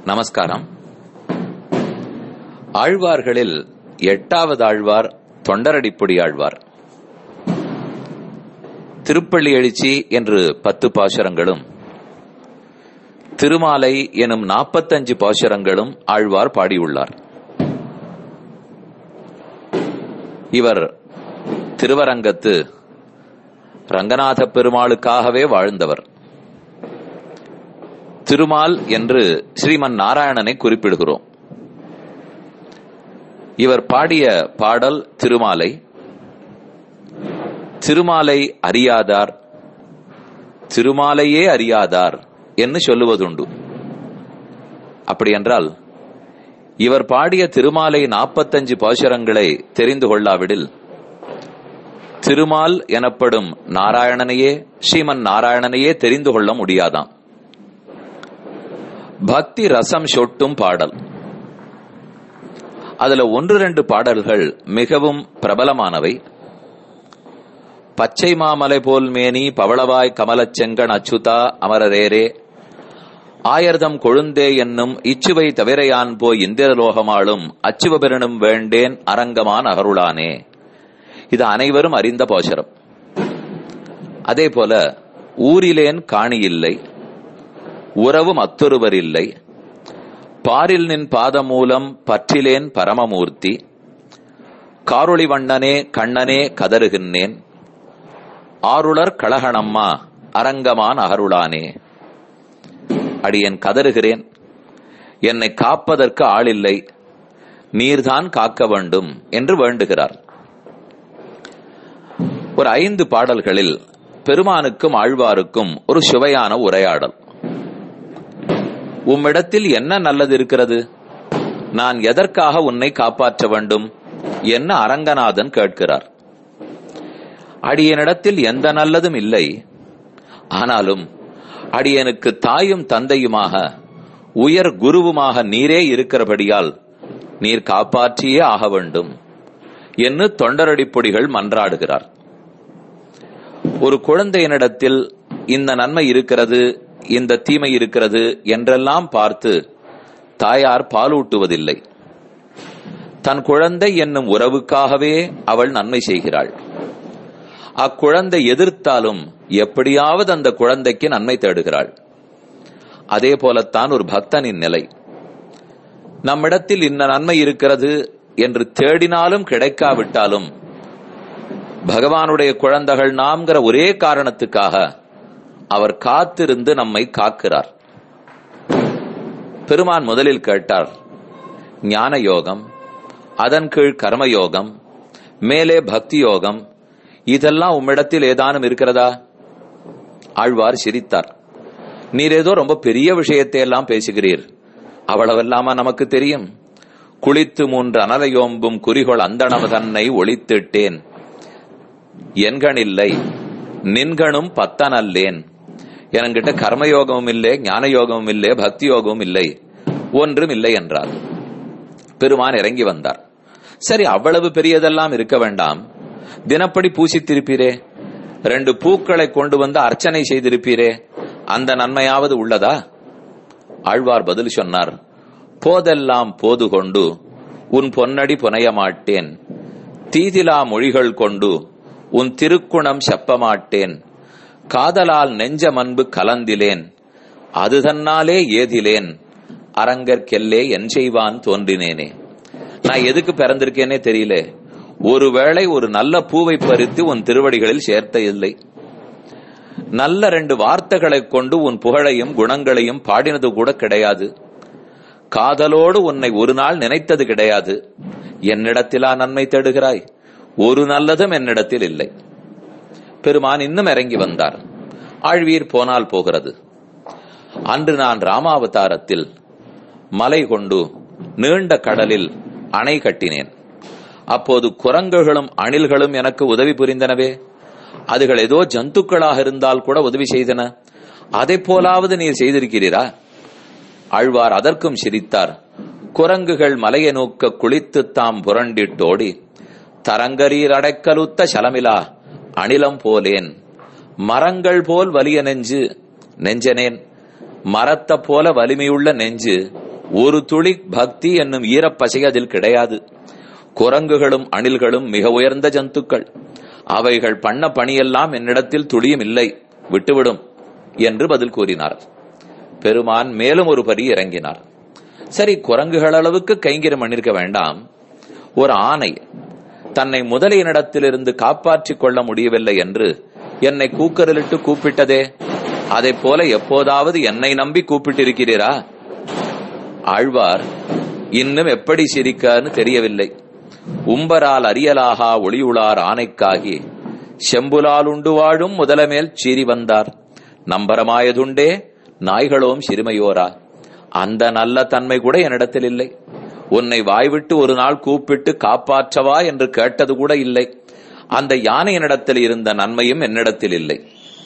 நமஸ்காரம் ஆழ்வார்களில் எட்டாவது ஆழ்வார் தொண்டரடிப்பொடி ஆழ்வார் திருப்பள்ளி எழுச்சி என்று பத்து பாசுரங்களும் திருமாலை எனும் நாற்பத்தஞ்சு பாசுரங்களும் ஆழ்வார் பாடியுள்ளார் இவர் திருவரங்கத்து ரங்கநாத பெருமாளுக்காகவே வாழ்ந்தவர் திருமால் என்று ஸ்ரீமன் நாராயணனை குறிப்பிடுகிறோம் இவர் பாடிய பாடல் திருமாலை திருமாலை அறியாதார் திருமாலையே அறியாதார் என்று சொல்லுவதுண்டு அப்படி என்றால் இவர் பாடிய திருமாலை நாற்பத்தஞ்சு பாசுரங்களை தெரிந்து கொள்ளாவிடில் திருமால் எனப்படும் நாராயணனையே ஸ்ரீமன் நாராயணனையே தெரிந்து கொள்ள முடியாதாம் பக்தி ரசம் சொட்டும் பாடல் அதுல ஒன்று ரெண்டு பாடல்கள் மிகவும் பிரபலமானவை பச்சை மாமலை போல் மேனி பவளவாய் கமலச் செங்கன் அச்சுதா அமரரேரே ஆயர்தம் கொழுந்தே என்னும் இச்சுவை தவிரையான் போய் இந்திரலோகமாளும் அச்சுவபெருணும் வேண்டேன் அரங்கமான் அகருளானே இது அனைவரும் அறிந்த போஷரம் அதே போல ஊரிலேன் காணி இல்லை உறவும் அத்தொருவர் இல்லை பாரில் நின் பாதமூலம் பற்றிலேன் பரமமூர்த்தி காரொளி வண்ணனே கண்ணனே கதறுகின்றேன் ஆருளர் கழகணம்மா அரங்கமான் அகருளானே அடியேன் கதறுகிறேன் என்னை காப்பதற்கு ஆளில்லை நீர்தான் காக்க வேண்டும் என்று வேண்டுகிறார் ஒரு ஐந்து பாடல்களில் பெருமானுக்கும் ஆழ்வாருக்கும் ஒரு சுவையான உரையாடல் உம்மிடத்தில் என்ன நல்லது இருக்கிறது நான் எதற்காக உன்னை காப்பாற்ற வேண்டும் என்ன அரங்கநாதன் கேட்கிறார் அடியனிடத்தில் எந்த நல்லதும் இல்லை ஆனாலும் அடியனுக்கு தாயும் தந்தையுமாக உயர் குருவுமாக நீரே இருக்கிறபடியால் நீர் காப்பாற்றியே ஆக வேண்டும் என்று தொண்டரடிப்பொடிகள் மன்றாடுகிறார் ஒரு குழந்தையினிடத்தில் இந்த நன்மை இருக்கிறது இந்த தீமை இருக்கிறது என்றெல்லாம் பார்த்து தாயார் பாலூட்டுவதில்லை தன் குழந்தை என்னும் உறவுக்காகவே அவள் நன்மை செய்கிறாள் அக்குழந்தை எதிர்த்தாலும் எப்படியாவது அந்த குழந்தைக்கு நன்மை தேடுகிறாள் அதே போலத்தான் ஒரு பக்தனின் நிலை நம்மிடத்தில் இன்ன நன்மை இருக்கிறது என்று தேடினாலும் கிடைக்காவிட்டாலும் பகவானுடைய குழந்தைகள் நாம்கிற ஒரே காரணத்துக்காக அவர் காத்திருந்து நம்மை காக்கிறார் பெருமான் முதலில் கேட்டார் ஞான யோகம் அதன் கீழ் கர்மயோகம் மேலே பக்தி யோகம் இதெல்லாம் உம்மிடத்தில் ஏதானும் இருக்கிறதா ஆழ்வார் சிரித்தார் நீர் ஏதோ ரொம்ப பெரிய விஷயத்தை எல்லாம் பேசுகிறீர் அவ்வளவெல்லாமா நமக்கு தெரியும் குளித்து மூன்று அனலையோம்பும் குறிகோள் அந்தணம் தன்னை ஒளித்திட்டேன் என்கணில்லை நின்கணும் பத்தனல்லேன் என்கிட்ட கர்மயோகமும் இல்லை ஞான யோகமும் இல்லை பக்தி யோகமும் இல்லை ஒன்றும் இல்லை என்றார் பெருமான் இறங்கி வந்தார் சரி அவ்வளவு பெரியதெல்லாம் இருக்க வேண்டாம் தினப்படி பூசித்திருப்பீரே ரெண்டு பூக்களை கொண்டு வந்து அர்ச்சனை செய்திருப்பீரே அந்த நன்மையாவது உள்ளதா ஆழ்வார் பதில் சொன்னார் போதெல்லாம் போது கொண்டு உன் பொன்னடி புனைய மாட்டேன் தீதிலா மொழிகள் கொண்டு உன் திருக்குணம் செப்ப மாட்டேன் காதலால் நெஞ்ச மண்பு கலந்திலேன் அது தன்னாலே ஏதிலேன் அரங்கற்கெல்லே என் செய்வான் தோன்றினேனே நான் எதுக்கு பிறந்திருக்கேனே தெரியல ஒருவேளை ஒரு நல்ல பூவை பறித்து உன் திருவடிகளில் சேர்த்த இல்லை நல்ல ரெண்டு வார்த்தைகளை கொண்டு உன் புகழையும் குணங்களையும் பாடினது கூட கிடையாது காதலோடு உன்னை ஒரு நாள் நினைத்தது கிடையாது என்னிடத்திலா நன்மை தேடுகிறாய் ஒரு நல்லதும் என்னிடத்தில் இல்லை பெருமான் இன்னும் இறங்கி வந்தார் ஆழ்வீர் போனால் போகிறது அன்று நான் ராமாவதாரத்தில் மலை கொண்டு நீண்ட கடலில் அணை கட்டினேன் அப்போது குரங்குகளும் அணில்களும் எனக்கு உதவி புரிந்தனவே அதுகள் ஏதோ ஜந்துக்களாக இருந்தால் கூட உதவி செய்தன அதை போலாவது நீர் செய்திருக்கிறீரா ஆழ்வார் அதற்கும் சிரித்தார் குரங்குகள் மலையை நோக்க குளித்து தாம் புரண்டிட்டோடி தரங்கரீர் அடைக்கலுத்த சலமிலா அணிலம் போலேன் மரங்கள் போல் வலிய நெஞ்சு நெஞ்சனேன் மரத்த போல வலிமையுள்ள நெஞ்சு ஒரு துளி பக்தி என்னும் ஈரப்பசை அதில் கிடையாது குரங்குகளும் அணில்களும் மிக உயர்ந்த ஜந்துக்கள் அவைகள் பண்ண பணியெல்லாம் என்னிடத்தில் துளியும் இல்லை விட்டுவிடும் என்று பதில் கூறினார் பெருமான் மேலும் ஒரு படி இறங்கினார் சரி குரங்குகள் அளவுக்கு கைங்கரம் பண்ணிருக்க வேண்டாம் ஒரு ஆணை தன்னை முதலையினிடத்திலிருந்து காப்பாற்றிக் கொள்ள முடியவில்லை என்று என்னை கூக்கரலிட்டு கூப்பிட்டதே அதை போல எப்போதாவது என்னை நம்பி கூப்பிட்டிருக்கிறீரா ஆழ்வார் இன்னும் எப்படி சிரிக்கான்னு தெரியவில்லை உம்பரால் அரியலாகா ஒளியுளார் ஆனைக்காகி செம்புலால் உண்டு வாழும் முதலமேல் சீறி வந்தார் நம்பரமாயதுண்டே நாய்களோம் சிறுமையோரா அந்த நல்ல தன்மை கூட என்னிடத்தில் இல்லை உன்னை வாய்விட்டு ஒரு நாள் கூப்பிட்டு காப்பாற்றவா என்று கேட்டது கூட இல்லை அந்த யானையினிடத்தில் இருந்த நன்மையும் என்னிடத்தில் இல்லை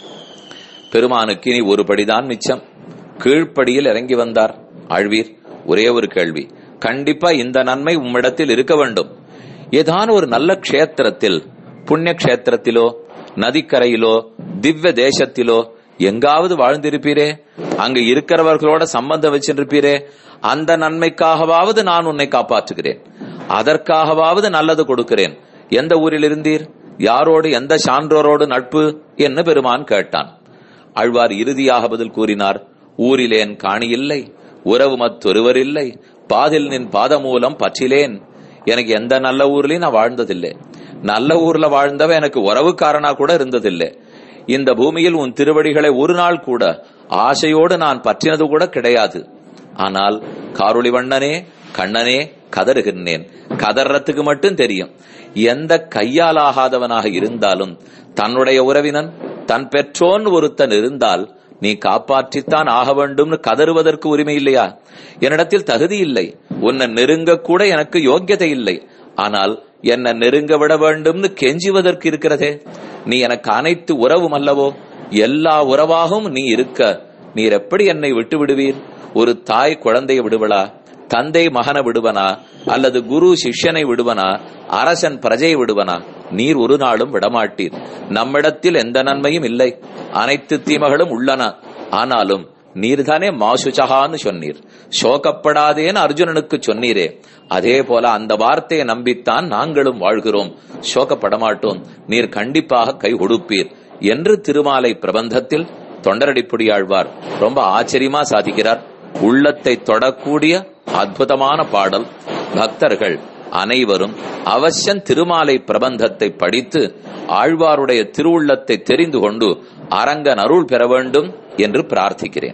பெருமானுக்கு இனி ஒரு படிதான் மிச்சம் கீழ்ப்படியில் இறங்கி வந்தார் ஆழ்வீர் ஒரே ஒரு கேள்வி கண்டிப்பா இந்த நன்மை உம்மிடத்தில் இருக்க வேண்டும் ஏதான ஒரு நல்ல க்ஷேத்திரத்தில் புண்ணிய க்ஷேத்திரத்திலோ நதிக்கரையிலோ திவ்ய தேசத்திலோ எங்காவது வாழ்ந்திருப்பீரே அங்க இருக்கிறவர்களோட சம்பந்தம் வச்சிருப்பீரே அந்த நன்மைக்காகவாவது நான் உன்னை காப்பாற்றுகிறேன் அதற்காகவாவது நல்லது கொடுக்கிறேன் எந்த ஊரில் இருந்தீர் யாரோடு எந்த சான்றோரோடு நட்பு என்று பெருமான் கேட்டான் ஆழ்வார் இறுதியாக பதில் கூறினார் ஊரிலேன் காணியில்லை உறவு மற்றொருவர் இல்லை பாதில் நின் பாதமூலம் பற்றிலேன் எனக்கு எந்த நல்ல ஊர்லயும் நான் வாழ்ந்ததில்லை நல்ல ஊர்ல வாழ்ந்தவ எனக்கு உறவுக்காரனா கூட இருந்ததில்லை இந்த பூமியில் உன் திருவடிகளை ஒரு நாள் கூட ஆசையோடு நான் பற்றினது கூட கிடையாது ஆனால் காரொளிவண்ணனே கண்ணனே கதறுகின்றேன் கதறத்துக்கு மட்டும் தெரியும் எந்த கையாலாகாதவனாக இருந்தாலும் தன்னுடைய உறவினன் தன் பெற்றோன் ஒருத்தன் இருந்தால் நீ காப்பாற்றித்தான் ஆக வேண்டும்னு கதறுவதற்கு உரிமை இல்லையா என்னிடத்தில் தகுதி இல்லை உன்னை நெருங்க கூட எனக்கு யோக்கியதை இல்லை ஆனால் என்ன நெருங்க விட வேண்டும்னு கெஞ்சுவதற்கு இருக்கிறதே நீ எனக்கு அனைத்து உறவும் அல்லவோ எல்லா உறவாகவும் நீ இருக்க நீர் எப்படி என்னை விட்டு விடுவீர் ஒரு தாய் குழந்தையை விடுவளா தந்தை மகனை விடுவனா அல்லது குரு சிஷ்யனை விடுவனா அரசன் பிரஜையை விடுவனா நீர் ஒரு நாளும் விடமாட்டீர் நம்மிடத்தில் எந்த நன்மையும் இல்லை அனைத்து தீமைகளும் உள்ளன ஆனாலும் நீர்தானே மாசுச்சகான்னு சொன்னீர் சோகப்படாதேன்னு அர்ஜுனனுக்கு சொன்னீரே அதே போல அந்த வார்த்தையை நம்பித்தான் நாங்களும் வாழ்கிறோம் சோகப்பட மாட்டோம் நீர் கண்டிப்பாக கை கொடுப்பீர் என்று திருமாலை பிரபந்தத்தில் தொண்டரடிப்புடியாழ்வார் ரொம்ப ஆச்சரியமா சாதிக்கிறார் உள்ளத்தை தொடக்கூடிய அற்புதமான பாடல் பக்தர்கள் அனைவரும் அவசியம் திருமாலை பிரபந்தத்தை படித்து ஆழ்வாருடைய திருவுள்ளத்தை தெரிந்து கொண்டு அரங்கன் அருள் பெற வேண்டும் என்று பிரார்த்திக்கிறேன்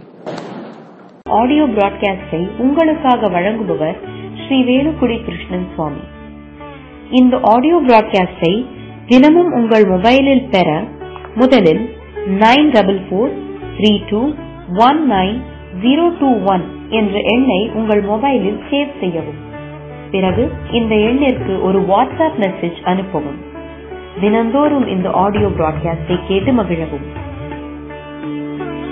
ஆடியோ பிராட்காஸ்டை உங்களுக்காக வழங்குபவர் ஸ்ரீ வேலுக்குடி கிருஷ்ணன் சுவாமி இந்த ஆடியோ பிராட்காஸ்டை தினமும் உங்கள் மொபைலில் பெற முதலில் nine double four three two one nine zero two one என்ற எண்ணை உங்கள் மொபைலில் சேவ் செய்யவும் பிறகு இந்த எண்ணிற்கு ஒரு வாட்ஸ்அப் மெசேஜ் அனுப்பவும் தினந்தோறும் இந்த ஆடியோ பிராட்காஸ்டை கேட்டு மகிழவும்